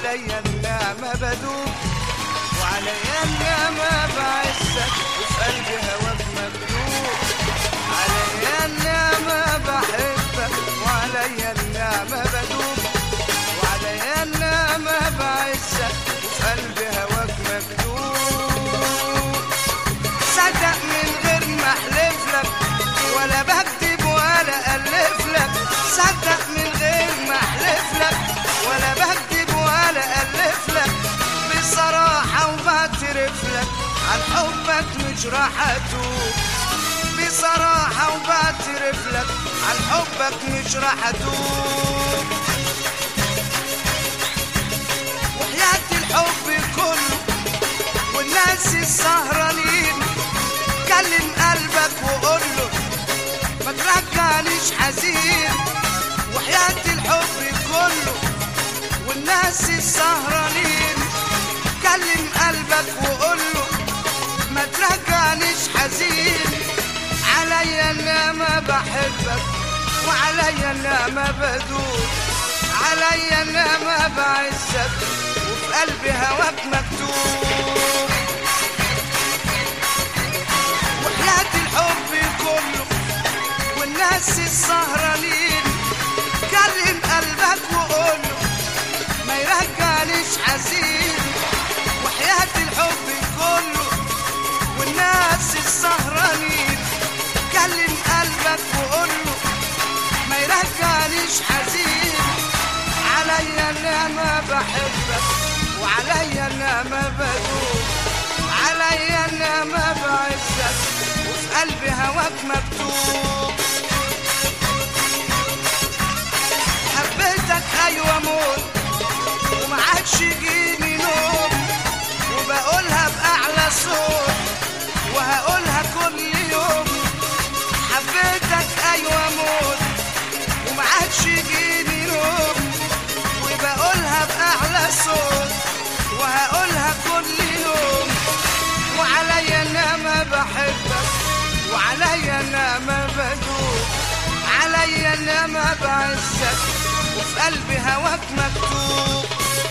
وعليا النعمة بدوب وعليا النعمة بعزك وفي قلبي هواك مكتوب عليا النعمة بحبك وعليا النعمة بدوب وعليا النعمة بعزك وفي قلبي هواك مكتوب صدق من غير ما احلف لك ولا بكتب ولا الف لك صدق من غير ما احلف لك ولا بكتب ولا الف لك بصراحه وبعترف لك عن حبك مش راح اتوب بصراحه وبعترف لك عن حبك مش راح اتوب وحياة الحب كله والناس السهرانين كلم قلبك وقول له ما ترجعنيش حزين وحياة الحب كله والناس السهرانين كلم قلبك وقول له ما ترجعنيش حزين عليا النعمة بحبك وعليا النعمة بدوب عليا النعمة بعزك وفي قلبي هواك مكتوب وحياة الحب كله والناس السهرانين كلم قلبك وقوله ما يرجعنيش حزين وحياة الحب كله والناس السهرانين كلم قلبك وقوله ما يرجعنيش حزين عليا النعمة بحبك وعليا النعمة بدوب عليا النعمة بعزك وفي قلبي هواك مكتوب حبيتك أيوة موت وما عادش يجيني نوم وبقولها بأعلى صوت وهقولها كل يوم حبيتك أيوة موت وما عادش يجيني نوم وبقولها بأعلى صوت وهقولها كل يوم وعليا نعمة بحبك وعليا نعمة بدوب عليا نعمة بعزك وفي قلبي هواك مكتوب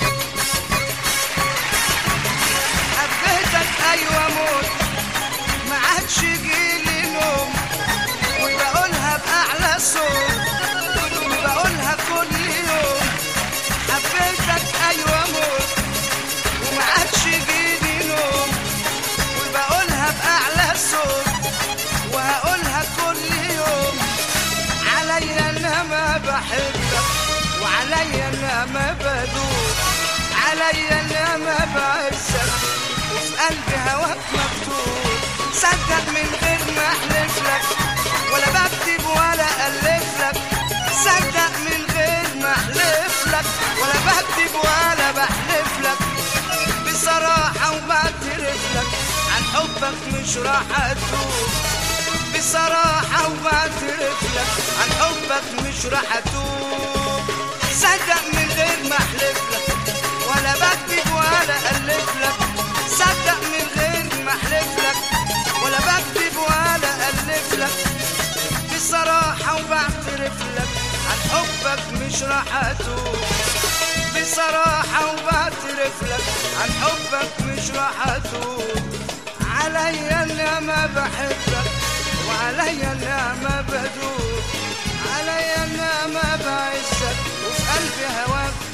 حبيتك أيوة موت ما عادش يجيلي نوم وبقولها بأعلى صوت وبقولها كل يوم حبيتك أيوة موت وما عادش يجيلي نوم وبقولها بأعلى صوت وهقولها كل يوم عليا النعمة بحبك وعليا النعمة بدوب عليا النعمة بعزك وفي قلبي هواك مكتوب صدق من غير ما احلف لك ولا بكتب ولا الف لك صدق من غير ما احلف لك ولا بكتب ولا بحلف لك بصراحة وبعترف لك عن حبك مش راح اتوب بصراحة وبعترف لك عن حبك مش راح اتوب صدق من غير ما احلف لك ولا بكتب ولا الف لك صدق من غير ما احلف لك ولا بكتب ولا الف لك بصراحة وبعترف لك عن حبك مش راح اتوب بصراحة وبعترف لك عن حبك مش راح اتوب عليا النعمة بحبك وعليا النعمة بدوب عليا النعمة بعزك وفي قلبي هواك